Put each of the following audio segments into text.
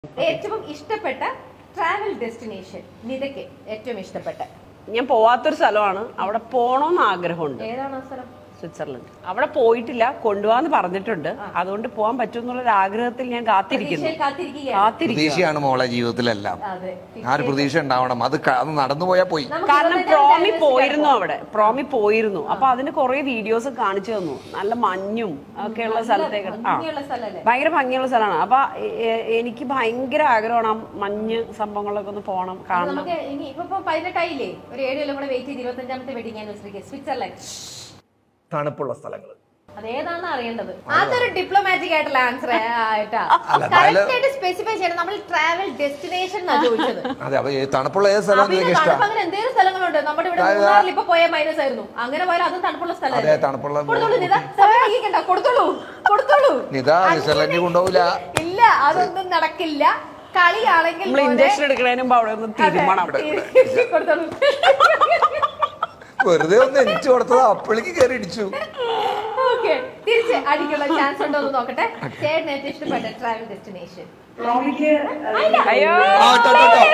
ഏറ്റവും ഇഷ്ടപ്പെട്ട travel destination നിതയ്ക്ക് ഏറ്റവും ഇഷ്ടപ്പെട്ട ഞാൻ പോവാത്തൊരു സ്ഥലമാണ് അവിടെ പോണോന്ന് ആഗ്രഹമുണ്ട് ഏതാണ് ആ സ്ഥലം സ്വിറ്റ്സർലൻഡ് അവിടെ പോയിട്ടില്ല കൊണ്ടുപോവാന്ന് പറഞ്ഞിട്ടുണ്ട് അതുകൊണ്ട് പോകാൻ പറ്റുമെന്നുള്ള ഒരു ആഗ്രഹത്തിൽ ഞാൻ കാത്തിരിക്കുന്നു പ്രതീക്ഷയിൽ കാത്തിരിക്കുകയാണ് കാത്തിരിക്കുന്നു പ്രതീക്ഷയാണ് മോളെ ജീവിതത്തിലെല്ലാം അതെ ആ ഒരു പ്രതീക്ഷ ഉണ്ടാവണം അത് ക- അത് നടന്നു പോയാൽ പോയി നമുക്ക് കാരണം ഇരുപത്തഞ്ചാം പ്രോമി anniversary പോയിരുന്നു ആയപ്പോ അവിടെ പ്രോമി പോയിരുന്നു അപ്പൊ അതിന് കുറെ വീഡിയോസ് കാണിച്ചു തന്നു നല്ല മഞ്ഞും ഒക്കെയുള്ള സ്ഥലത്തേക്ക് ആ ഭംഗിയുള്ള സ്ഥലല്ലേ ഭയങ്കര ഭംഗിയുള്ള സ്ഥലമാണ് അപ്പൊ എ- എ- എനിക്ക് ഭയങ്കര ആഗ്രഹമാണ് ആ മഞ്ഞ് സംഭവങ്ങളൊക്കെ ഒന്ന് പോണം അപ്പൊ കാണണം നമുക്ക് ഇനി ഇപ്പൊ ഇപ്പൊ പതിനെട്ടായില്ലേ ഒരു ഏഴ് കൊല്ലം കൂടെ വെയിറ്റ് ചെയ്ത് ഇരുപത്തഞ്ചാമത്തെ വെഡിങ് ആനിവേഴ്സറിക്ക് സ്വിറ്റ്സർലൻഡ് തണുപ്പുള്ള സ്ഥലങ്ങൾ അതേതാണെന്ന് അറിയേണ്ടത് അതൊരു ഡിപ്ലോമാറ്റിക് ആയിട്ടുള്ള ആൻസർ ആയിട്ടാ അല്ല, എന്തായാലും- കറക്റ്റ് ആയിട്ട് സ്പെസിഫൈ ചെയ്യണം നമ്മൾ ട്രാവൽ ഡെസ്റ്റിനേഷൻ എന്നാ ചോദിച്ചത് അതെ അപ്പൊ ഈ തണുപ്പുള്ള ഏത് സ്ഥലം അപ്പൊ ഇത് നിങ്ങൾക്ക് തണുപ്പ് ഇഷ്ടം അങ്ങനെ എന്തേലും സ്ഥലങ്ങളുണ്ട് നമ്മുടെ ഇവിടെ മൂന്നാറിൽ ഇപ്പൊ പോയ മൈനസ് ആയിരുന്നു അങ്ങനെ പോയാൽ അതും തണുപ്പുള്ള സ്ഥലം അതെ തണുപ്പുള്ള കൊടുത്തോളൂ നിത സമയം വൈകിക്കണ്ട കൊടുത്തോളൂ കൊടുത്തോളൂ നിത സ്വിറ്റ്സർലൻഡിൽ കൊണ്ടുപോകില്ല ഇല്ല അതൊന്നും നടക്കില്ല കളിയാണെങ്കിൽ നമ്മൾ പോലെ- ഇൻഡക്ഷൻ എടുക്കണതിന് മുമ്പ് അവിടെ ഒന്ന് തിരുമണം അതെ, കൊടുത്തോളൂ വെറുതെ ഒന്ന് എനിച്ചു കൊടുത്തത് അപ്പളേക്ക് കയറി ഇടിച്ചു ഓക്കെ തിരിച്ച് അടിക്കുള്ള ചാൻസ് ഉണ്ടോ എന്ന് നോക്കട്ടെ ചേട്ടൻ ഏറ്റവും ഇഷ്ടപ്പെട്ട ട്രാവൽ ഡെസ്റ്റിനേഷൻ അയ്യോ ആ, ട്ടോ, ട്ടോ, ട്ടോ.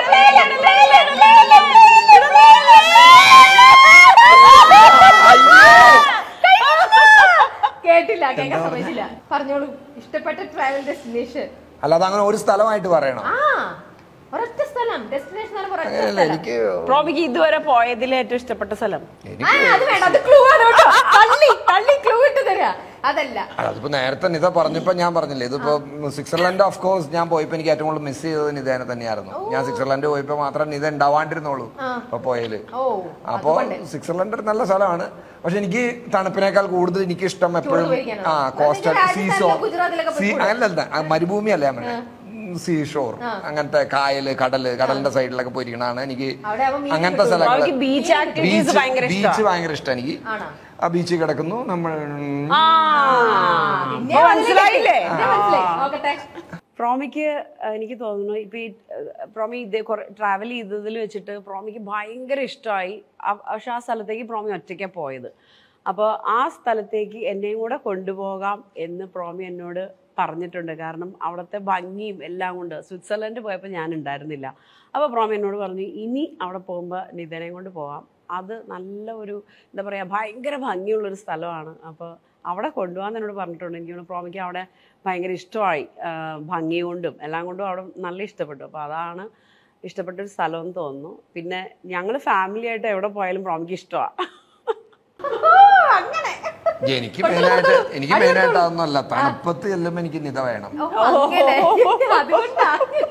കേട്ടില്ല കേൾക്കാൻ സമ്മതിച്ചില്ല പറഞ്ഞോളൂ ഇഷ്ടപ്പെട്ട ട്രാവൽ ഡെസ്റ്റിനേഷൻ അല്ലാതെ അങ്ങനെ ഒരു സ്ഥലമായിട്ട് പറയണം ആ ഒരൊറ്റ സ്ഥലം ഡെസ്റ്റിനേഷൻ എന്ന് പറയുമ്പോൾ ഒരൊറ്റ അങ്ങനെയല്ല സ്ഥലം എനിക്ക് പ്രോമിക്ക് ഇതുവരെ പോയതിൽ ഏറ്റവും ഇഷ്ടപ്പെട്ട സ്ഥലം ആ, എനിക്ക് അത് വേണ്ട അത് ക്ലൂ ആണ് കേട്ടോ തള്ളി തള്ളി ക്ലൂ ഇട്ട് തരാ അതല്ല അതിപ്പോ നേരത്തെ നിത പറഞ്ഞപ്പോ ഞാൻ പറഞ്ഞില്ലേ ഇതിപ്പോ സ്വിറ്റ്സർലൻഡ് ഓഫ് കോഴ്സ് ഞാൻ പോയപ്പോ എനിക്ക് ഏറ്റവും കൂടുതൽ മിസ് ചെയ്തത് നിതേനെ തന്നെയായിരുന്നു ഞാൻ സ്വിറ്റ്സർലൻഡ് പോയപ്പോ മാത്രം നിത ഉണ്ടാവാണ്ടിരുന്നുള്ളൂ ഇപ്പൊ പോയല് ഓ അപ്പോ സ്വിറ്റ്സർലൻഡ് ഒരു നല്ല സ്ഥലമാണ് പക്ഷെ എനിക്ക് തണുപ്പിനേക്കാൾ കൂടുതൽ എനിക്ക് ഇഷ്ടം എപ്പോഴും പോയിരിക്കാനാണ്. ആ അത് കോസ്റ്റൽ രാജസ്ഥാനിലോ സീസോ ഗുജറാത്തിലൊക്കെ സീ അല്ലല്ല ആ, മരുഭൂമി അല്ല ഞാൻ സീ ഷോർ അങ്ങനത്തെ കായല് കടല് കടലിന്റെ സൈഡിലൊക്കെ പോയിരിക്കണതാണ് എനിക്ക് അവിടെ ആവുമ്പോ മീൻ അങ്ങനത്തെ കിട്ടും. സ്ഥലങ്ങൾ പ്രോമിക്ക് ബീച്ച് ആക്ടിവിറ്റീസ് ഭയങ്കര ബീച്ച് ഇഷ്ടമാണ് ഭയങ്കര ഇഷ്ടം എനിക്ക് ആണോ ആ ബീച്ചിൽ കിടക്കുന്നു നമ്മൾ ആ പിന്നെ ഇപ്പൊ മനസ്സിലായില്ലേ പിന്നെ മനസ്സിലായി നോക്കട്ടെ പ്രോമിക്ക് അഹ് എനിക്ക് തോന്നുന്നു ഇപ്പൊ ഈ അഹ് പ്രോമി ഇതേ കുറെ ട്രാവൽ ചെയ്തതിൽ വെച്ചിട്ട് പ്രോമിക്ക് ഭയങ്കര ഇഷ്ടമായി അ- പക്ഷെ ആ സ്ഥലത്തേക്ക് പ്രോമി ഒറ്റയ്ക്കാണ് പോയത് അപ്പോൾ ആ സ്ഥലത്തേക്ക് എന്നെയും കൂടെ കൊണ്ടുപോകാം എന്ന് പ്രോമി എന്നോട് പറഞ്ഞിട്ടുണ്ട് കാരണം അവിടുത്തെ ഭംഗിയും എല്ലാം കൊണ്ട് സ്വിറ്റ്സർലൻഡ് പോയപ്പോൾ ഞാൻ ഉണ്ടായിരുന്നില്ല അപ്പോൾ പ്രോമി എന്നോട് പറഞ്ഞു ഇനി അവിടെ പോകുമ്പോൾ നിതനെയും കൊണ്ട് പോകാം അത് നല്ല ഒരു എന്താ പറയുക ഭയങ്കര ഭംഗിയുള്ളൊരു സ്ഥലമാണ് അപ്പോൾ അവിടെ കൊണ്ടുപോകാൻ എന്നോട് പറഞ്ഞിട്ടുണ്ട് എനിക്ക് തോന്നുന്നു പ്രോമിക്ക് അവിടെ ഭയങ്കര ഇഷ്ടമായി ആ, ഭംഗി കൊണ്ടും എല്ലാം കൊണ്ടും അവിടെ നല്ല ഇഷ്ടപ്പെട്ടു അപ്പോൾ അതാണ് ഇഷ്ടപ്പെട്ടൊരു സ്ഥലം എന്ന് തോന്നുന്നു പിന്നെ ഞങ്ങൾ ഫാമിലി ആയിട്ട് എവിടെ പോയാലും പ്രോമിക്ക് ഇഷ്ടമാണ് ഓ, അങ്ങനെ എനിക്ക് മെയിനായിട്ട് എനിക്ക് മെയിനായിട്ട് അതൊന്നുമല്ല തണുപ്പത്ത് ചെല്ലുമ്പോ എനിക്ക് നിത വേണം ഓ, അങ്ങനെ അതുകൊണ്ടാ